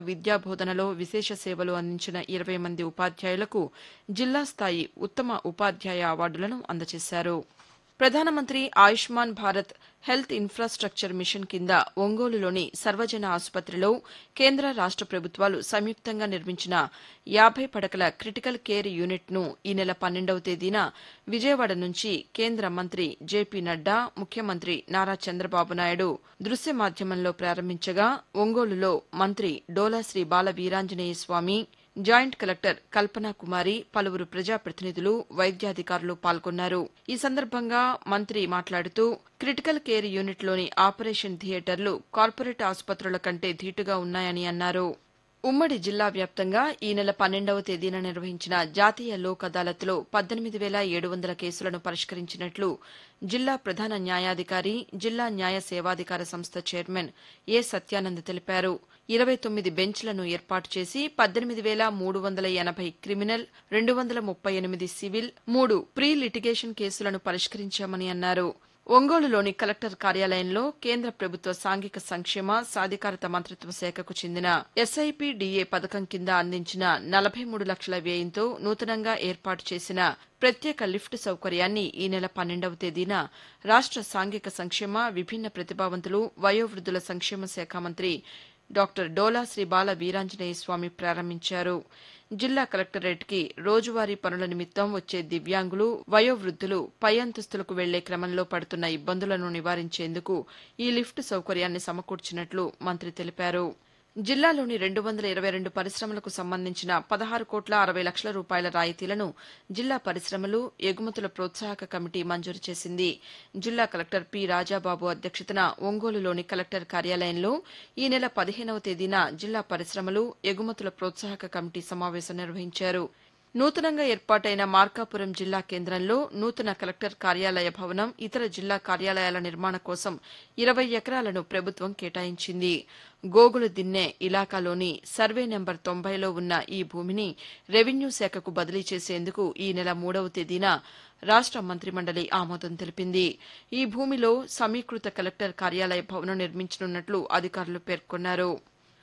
విద్యా బోధనలో విశేష సేవలు అందించిన ఇరవై మంది ఉపాధ్యాయులకు జిల్లా స్థాయి ఉత్తమ ఉపాధ్యాయ అవార్డులను అందజేశారు ప్రధానమంత్రి Ayushman Bharat health infrastructure mission కింద ఒంగోలులోని సర్వజన ఆసుపత్రిలో కేంద్ర రాష్ట ప్రభుత్వాలు సంయుక్తంగా నిర్మించిన యాబై పడకల క్రిటికల్ కేర్ యూనిట్ను ఈ నెల పన్నెండవ తేదీన విజయవాడ నుంచి కేంద్ర మంత్రి జేపీ నడ్డా ముఖ్యమంత్రి నారా చంద్రబాబు నాయుడు దృశ్య మాధ్యమంలో ప్రారంభించగా ఒంగోలులో మంత్రి డోలాశ్రీ బాల వీరాంజనేయ స్వామి జాయింట్ కలెక్టర్ కల్పనా కుమారి పలువురు ప్రజాప్రతినిధులు వైద్యాధికారులు పాల్గొన్నారు ఈ సందర్భంగా మంత్రి మాట్లాడుతూ క్రిటికల్ కేర్ యూనిట్లోని ఆపరేషన్ థియేటర్లు కార్పొరేట్ ఆసుపత్రుల కంటే ధీటుగా ఉన్నాయని అన్నారు ఉమ్మడి జిల్లా వ్యాప్తంగా ఈ నెల పన్నెండవ తేదీన నిర్వహించిన జాతీయ లోక్ అదాలత్లో పద్దెనిమిది వేల ఏడు వందల కేసులను పరిష్కరించినట్లు జిల్లా ప్రధాన న్యాయాధికారి జిల్లా న్యాయ సేవాధికార సంస్థ చైర్మన్ ఏ సత్యానంద్ తెలిపారు ఇరవై తొమ్మిది బెంచ్లను ఏర్పాటు చేసి పద్దెనిమిది వేల మూడు వందల ఎనభై క్రిమినల్ రెండు వందల ముప్పై ఎనిమిది సివిల్ మూడు ప్రీ లిటిగేషన్ కేసులను పరిష్కరించామని అన్నారు ఒంగోలులోని కలెక్టర్ కార్యాలయంలో కేంద్ర ప్రభుత్వ సాంఘిక సంక్షేమ సాధికారత మంత్రిత్వ శాఖకు చెందిన ఎస్ఐపిడిఏ పథకం కింద అందించిన నలభై మూడు లక్షల వ్యయంతో నూతనంగా ఏర్పాటు చేసిన ప్రత్యేక లిఫ్ట్ సౌకర్యాన్ని ఈ నెల పన్నెండవ తేదీన రాష్ట సాంఘిక సంక్షేమ విభిన్న ప్రతిభావంతులు వయోవృద్ధుల సంక్షేమ శాఖ మంత్రి డాక్టర్ డోలా శ్రీ బాల వీరాంజనేయ స్వామి ప్రారంభించారు జిల్లా కలెక్టరేట్కి రోజువారీ పనుల నిమిత్తం వచ్చే దివ్యాంగులు వయోవృద్ధులు పై అంతస్తులకు వెళ్లే క్రమంలో పడుతున్న ఇబ్బందులను నివారించేందుకు ఈ లిఫ్ట్ సౌకర్యాన్ని సమకూర్చినట్లు మంత్రి తెలిపారు జిల్లాలోని రెండు వందల ఇరవై రెండు పరిశ్రమలకు సంబంధించిన పదహారు కోట్ల అరవై లక్షల రూపాయల రాయితీలను జిల్లా పరిశ్రమలు ఎగుమతుల ప్రోత్సాహక కమిటీ మంజూరు చేసింది జిల్లా కలెక్టర్ పి రాజాబాబు అధ్యక్షతన ఒంగోలులోని కలెక్టర్ కార్యాలయంలో ఈ నెల పదిహేనవ తేదీన జిల్లా పరిశ్రమలు ఎగుమతుల ప్రోత్సాహక కమిటీ సమావేశం నిర్వహించారు నూతనంగా ఏర్పాటైన మార్కాపురం జిల్లా కేంద్రంలో నూతన కలెక్టర్ కార్యాలయ భవనం ఇతర జిల్లా కార్యాలయాల నిర్మాణ కోసం ఇరవై ఎకరాలను ప్రభుత్వం కేటాయించింది గోగుల దిన్నె ఇలాకాలోని సర్వే నెంబర్ తొంభైలో ఉన్న ఈ భూమిని రెవెన్యూ శాఖకు బదిలీ చేసేందుకు ఈ నెల మూడవ తేదీన రాష్ట మంత్రిమండలి ఆమోదం తెలిపింది ఈ భూమిలో సమీకృత కలెక్టర్ కార్యాలయ భవనం నిర్మించనున్నట్లు అధికారులు పేర్కొన్నారు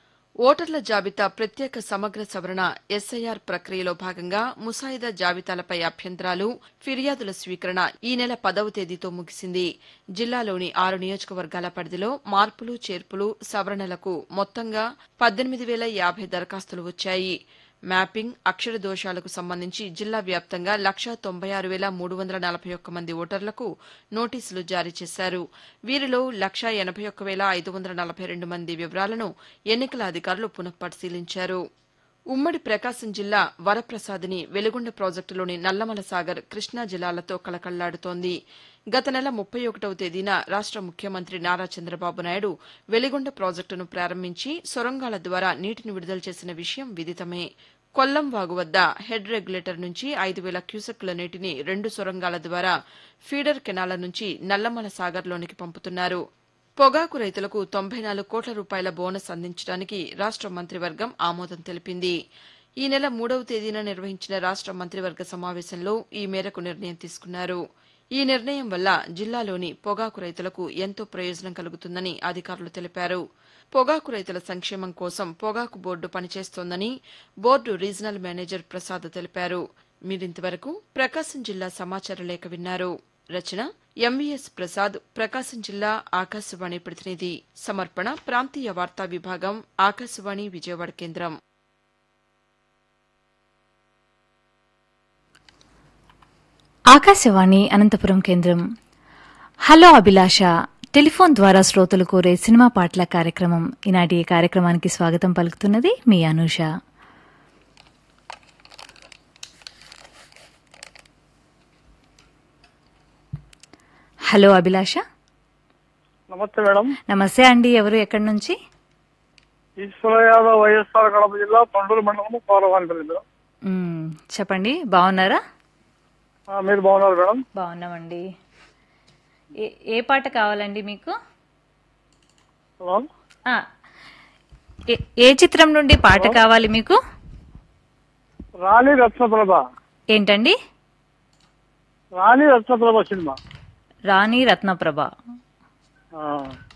ఓటర్ల జాబితా ప్రత్యేక సమగ్ర సవరణ ఎస్ఐఆర్ ప్రక్రియలో భాగంగా ముసాయిదా జాబితాలపై అభ్యంతరాలు ఫిర్యాదుల స్వీకరణ ఈ నెల పదవ తేదీతో ముగిసింది జిల్లాలోని ఆరు నియోజకవర్గాల పరిధిలో మార్పులు చేర్పులు సవరణలకు మొత్తంగా పద్దెనిమిది వేల యాభై దరఖాస్తులు వచ్చాయి మ్యాపింగ్ అక్షర దోషాలకు సంబంధించి జిల్లా వ్యాప్తంగా లక్షా తొంభై ఆరు వేల మూడు వందల నలభై ఒక్క మంది ఓటర్లకు నోటీసులు జారీ చేశారు వీరిలో లక్షా ఎనభై ఒక్క వేల ఐదు వందల నలభై రెండు మంది వివరాలను ఎన్నికల అధికారులు పునఃపరిశీలించారు ఉమ్మడి ప్రకాశం జిల్లా వరప్రసాద్ని వెలుగొండ ప్రాజెక్టులోని నల్లమల సాగర్ కృష్ణా జిల్లాలతో కలకళ్లాడుతోంది గత నెల ముప్పై ఒకటవ తేదీన రాష్ట ముఖ్యమంత్రి నారా చంద్రబాబు నాయుడు వెలిగొండ ప్రాజెక్టును ప్రారంభించి సొరంగాల ద్వారా నీటిని విడుదల చేసిన విషయం విదితమే కొల్లం వాగు వద్ద హెడ్ రెగ్యులేటర్ నుంచి ఐదు వేల క్యూసెక్కుల నీటిని రెండు సొరంగాల ద్వారా ఫీడర్ కెనాల నుంచి నల్లమల సాగర్లోనికి పంపుతున్నారు పొగాకు రైతులకు తొంభై నాలుగు కోట్ల రూపాయల బోనస్ అందించడానికి రాష్ట మంత్రివర్గం ఆమోదం తెలిపింది ఈ నెల మూడవ తేదీన నిర్వహించిన రాష్ట మంత్రివర్గ సమావేశంలో ఈ మేరకు నిర్ణయం తీసుకున్నారు ఈ నిర్ణయం వల్ల జిల్లాలోని పొగాకు రైతులకు ఎంతో ప్రయోజనం కలుగుతుందని అధికారులు తెలిపారు పొగాకు రైతుల సంక్షేమం కోసం పొగాకు బోర్డు పనిచేస్తోందని బోర్డు రీజనల్ మేనేజర్ ప్రసాద్ తెలిపారు మీరింతవరకు ప్రకాశం జిల్లా సమాచార లేఖ విన్నారు రచన ఎంవీఎస్ ప్రసాద్ ప్రకాశం జిల్లా ఆకాశవాణి ప్రతినిధి సమర్పణ ప్రాంతీయ వార్తా విభాగం ఆకాశవాణి విజయవాడ కేంద్రం ఆకాశవాణి అనంతపురం కేంద్రం హలో అభిలాష టెలిఫోన్ ద్వారా శ్రోతలు కోరే సినిమా పాటల కార్యక్రమం ఈనాటి ఈ కార్యక్రమానికి స్వాగతం పలుకుతున్నది మీ అనూష హలో అభిలాష నమస్తే మేడం నమస్తే అండి ఎవరు ఎక్కడి నుంచి ఈశ్వర యాదవ్ వైఎస్ఆర్ కడప జిల్లా పండూరు మండలం పౌరవాణిపల్లి మేడం మ్మ్, చెప్పండి బాగున్నారా ఆ, మీరు బాగున్నారు మేడం బాగున్నామండి ఏ ఏ పాట కావాలండి మీకు హలో ఆ, ఏ- ఏ చిత్రం నుండి పాట కావాలి మీకు రాణి రత్నప్రభ ఏంటండి రాణి రత్నప్రభ సినిమా రాణి రత్నప్రభ ఆ,